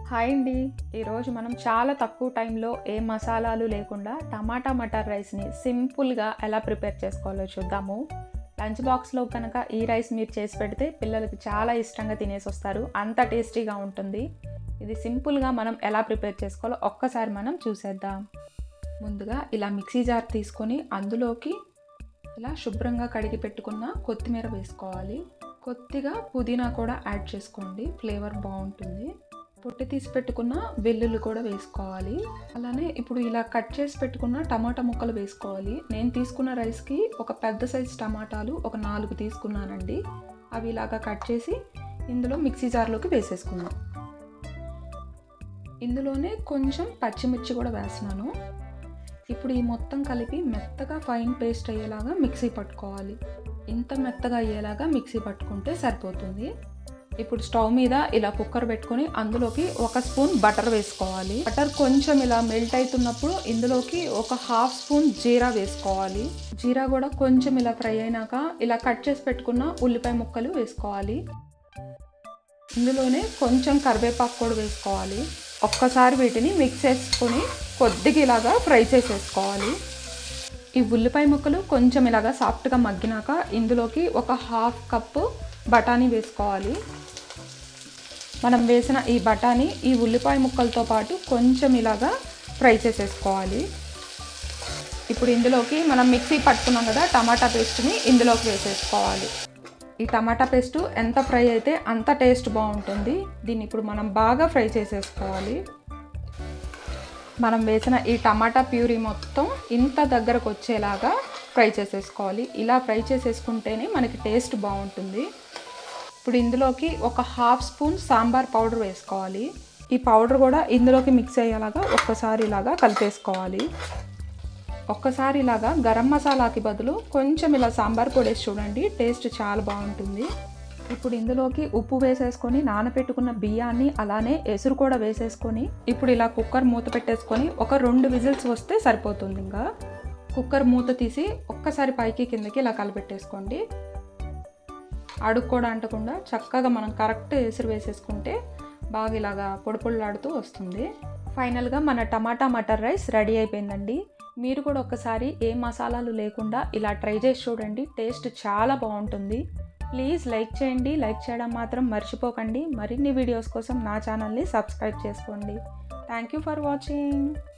hi అండి ఈరోజు మనం చాలా తక్కువ టైంలో ఏ మసాలాలు లేకుండా టమాటా మటర్ రైస్ని సింపుల్గా ఎలా ప్రిపేర్ చేసుకోవాలో చూద్దాము లంచ్ బాక్స్లో కనుక ఈ రైస్ మీరు చేసి పెడితే పిల్లలకి చాలా ఇష్టంగా తినేసి వస్తారు అంత టేస్టీగా ఉంటుంది ఇది సింపుల్గా మనం ఎలా ప్రిపేర్ చేసుకోవాలో ఒక్కసారి మనం చూసేద్దాం ముందుగా ఇలా మిక్సీ జార్ తీసుకొని అందులోకి ఇలా శుభ్రంగా కడిగి పెట్టుకున్న కొత్తిమీర వేసుకోవాలి కొద్దిగా పుదీనా కూడా యాడ్ చేసుకోండి ఫ్లేవర్ బాగుంటుంది పొట్టి తీసి పెట్టుకున్న వెల్లుల్లి కూడా వేసుకోవాలి అలానే ఇప్పుడు ఇలా కట్ చేసి పెట్టుకున్న టమాటా ముక్కలు వేసుకోవాలి నేను తీసుకున్న రైస్కి ఒక పెద్ద సైజ్ టమాటాలు ఒక నాలుగు తీసుకున్నానండి అవి ఇలాగా కట్ చేసి ఇందులో మిక్సీ జార్లోకి వేసేసుకుందాం ఇందులోనే కొంచెం పచ్చిమిర్చి కూడా వేస్తున్నాను ఇప్పుడు ఈ మొత్తం కలిపి మెత్తగా ఫైన్ పేస్ట్ అయ్యేలాగా మిక్సీ పట్టుకోవాలి ఇంత మెత్తగా అయ్యేలాగా మిక్సీ పట్టుకుంటే సరిపోతుంది ఇప్పుడు స్టవ్ మీద ఇలా కుక్కర్ పెట్టుకొని అందులోకి ఒక స్పూన్ బటర్ వేసుకోవాలి బటర్ కొంచెం ఇలా మెల్ట్ అవుతున్నప్పుడు ఇందులోకి ఒక హాఫ్ స్పూన్ జీరా వేసుకోవాలి జీరా కూడా కొంచెం ఇలా ఫ్రై అయినాక ఇలా కట్ చేసి పెట్టుకున్న ఉల్లిపాయ ముక్కలు వేసుకోవాలి ఇందులోనే కొంచెం కరివేపాకు కూడా వేసుకోవాలి ఒక్కసారి వీటిని మిక్స్ చేసుకొని కొద్దిగా ఇలాగా ఫ్రై చేసేసుకోవాలి ఈ ఉల్లిపాయ ముక్కలు కొంచెం ఇలాగా సాఫ్ట్గా మగ్గినాక ఇందులోకి ఒక హాఫ్ కప్పు బఠానీ వేసుకోవాలి మనం వేసిన ఈ బఠానీ ఈ ఉల్లిపాయ ముక్కలతో పాటు కొంచెం ఇలాగా ఫ్రై చేసేసుకోవాలి ఇప్పుడు ఇందులోకి మనం మిక్సీ పట్టుకున్నాం కదా టమాటా పేస్ట్ని ఇందులోకి వేసేసుకోవాలి ఈ టమాటా పేస్ట్ ఎంత ఫ్రై అయితే అంత టేస్ట్ బాగుంటుంది దీన్ని ఇప్పుడు మనం బాగా ఫ్రై చేసేసుకోవాలి మనం వేసిన ఈ టమాటా ప్యూరీ మొత్తం ఇంత దగ్గరకు వచ్చేలాగా ఫ్రై చేసేసుకోవాలి ఇలా ఫ్రై చేసేసుకుంటేనే మనకి టేస్ట్ బాగుంటుంది ఇప్పుడు ఇందులోకి ఒక హాఫ్ స్పూన్ సాంబార్ పౌడర్ వేసుకోవాలి ఈ పౌడర్ కూడా ఇందులోకి మిక్స్ అయ్యేలాగా ఒక్కసారి ఇలాగా కలిపేసుకోవాలి ఒక్కసారి ఇలాగా గరం మసాలాకి బదులు కొంచెం ఇలా సాంబార్ పొడి వేసి చూడండి టేస్ట్ చాలా బాగుంటుంది ఇప్పుడు ఇందులోకి ఉప్పు వేసేసుకొని నానబెట్టుకున్న బియ్యాన్ని అలానే ఎసురు కూడా వేసేసుకొని ఇప్పుడు ఇలా కుక్కర్ మూత పెట్టేసుకొని ఒక రెండు విజిల్స్ వస్తే సరిపోతుంది ఇంకా కుక్కర్ మూత తీసి ఒక్కసారి పైకి కిందకి ఇలా కలిపెట్టేసుకోండి అడుగు కూడా అంటకుండా చక్కగా మనం కరెక్ట్ ఎసురు వేసేసుకుంటే బాగా ఇలాగా పొడి పొడిలాడుతూ వస్తుంది ఫైనల్గా మన టమాటా మటర్ రైస్ రెడీ అయిపోయిందండి మీరు కూడా ఒకసారి ఏ మసాలాలు లేకుండా ఇలా ట్రై చేసి చూడండి టేస్ట్ చాలా బాగుంటుంది ప్లీజ్ లైక్ చేయండి లైక్ చేయడం మాత్రం మర్చిపోకండి మరిన్ని వీడియోస్ కోసం నా ఛానల్ని సబ్స్క్రైబ్ చేసుకోండి థ్యాంక్ యూ ఫర్ వాచింగ్